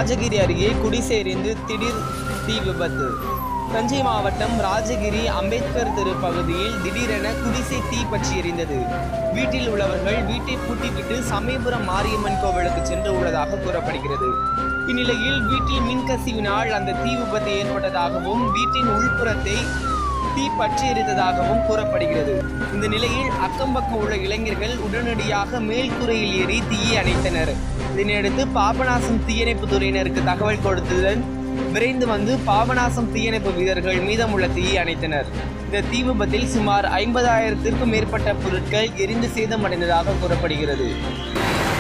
ராஜகிரி அருகே குடிசை எரிந்து திடீர் தீ விபத்து தஞ்சை மாவட்டம் ராஜகிரி அம்பேத்கர் தெரு பகுதியில் திடீரென குடிசை தீ பற்றி எரிந்தது வீட்டில் உள்ளவர்கள் வீட்டை பூட்டிவிட்டு சமயபுரம் மாரியம்மன் கோவிலுக்கு சென்று உள்ளதாக கூறப்படுகிறது இந்நிலையில் வீட்டில் மின்கசிவினால் அந்த தீ விபத்து ஏற்பட்டதாகவும் வீட்டின் உள்புறத்தை தீ பற்றி எரிந்ததாகவும் கூறப்படுகிறது இந்த நிலையில் அக்கம் பக்கம் உள்ள இளைஞர்கள் உடனடியாக மேல்துறையில் ஏறி தீயை அணைத்தனர் இதனையடுத்து பாபநாசம் தீயணைப்பு துறையினருக்கு தகவல் கொடுத்ததுடன் விரைந்து வந்து பாபநாசம் தீயணைப்பு வீரர்கள் மீதமுள்ள தீயை அணைத்தனர் இந்த தீ விபத்தில் சுமார் ஐம்பதாயிரத்திற்கும் மேற்பட்ட பொருட்கள் எரிந்து சேதமடைந்ததாக கூறப்படுகிறது